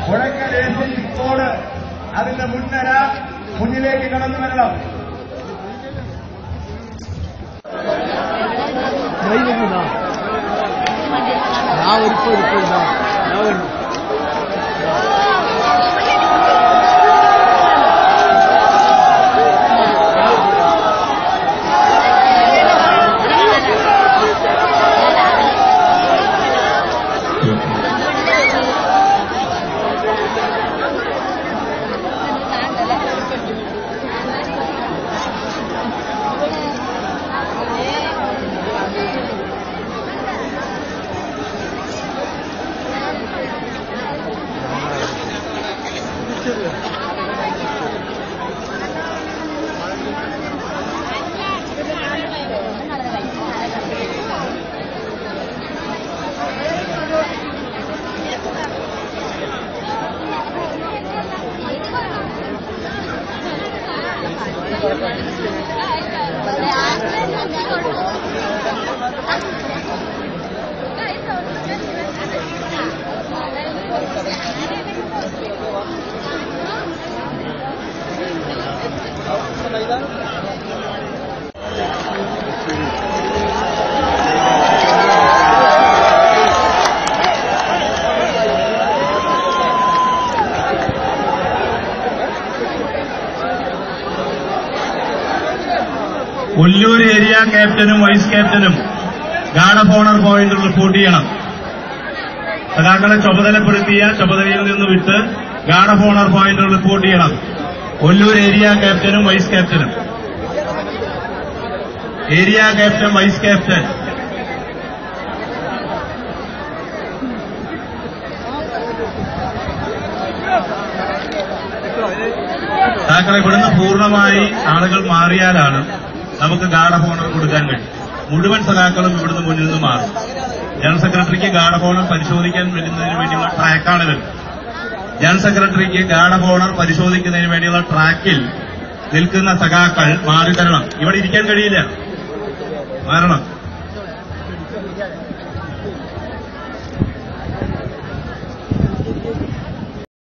Puzhakkal A C squad അതിന്റെ മുൻനിര മുന്നിലേക്ക് കടന്നു വരണം ഞാൻ ഒരിക്കലും ഒരിക്കലും ഞാൻ വരും ഒല്ലൂർ ഏരിയ ക്യാപ്റ്റനും വൈസ് ക്യാപ്റ്റനും guard of honour point report ചെയ്യണം സഖാക്കളെ ചുമതലപ്പെടുത്തിയ ചുമതലയിൽ നിന്ന് വിട്ട് guard of honour point report ചെയ്യണം ഒല്ലൂർ ഏരിയ ക്യാപ്റ്റനും വൈസ് ക്യാപ്റ്റനും ഏരിയ ക്യാപ്റ്റൻ വൈസ് ക്യാപ്റ്റൻ സഖാക്കളെ ഇവിടുന്ന് പൂർണ്ണമായി ആളുകൾ മാറിയാലാണ് നമുക്ക് ഗാർഡ് ഓഫ് ഓണർ കൊടുക്കാൻ കഴിയും മുഴുവൻ സഖാക്കളും ഇവിടുന്ന് മുന്നിൽ നിന്ന് മാറും ജനറൽ സെക്രട്ടറിക്ക് ഗാർഡ് ഓഫ് ഓണർ പരിശോധിക്കാൻ വരുന്നതിന് വേണ്ടിയുള്ള ട്രാക്കാണ് ഇത് ജനറൽ സെക്രട്ടറിക്ക് ഗാർഡ് ഓഫ് ഓണർ പരിശോധിക്കുന്നതിന് വേണ്ടിയുള്ള ട്രാക്കിൽ നിൽക്കുന്ന സഖാക്കൾ മാറി തരണം ഇവിടെ ഇരിക്കാൻ കഴിയില്ല മാറണം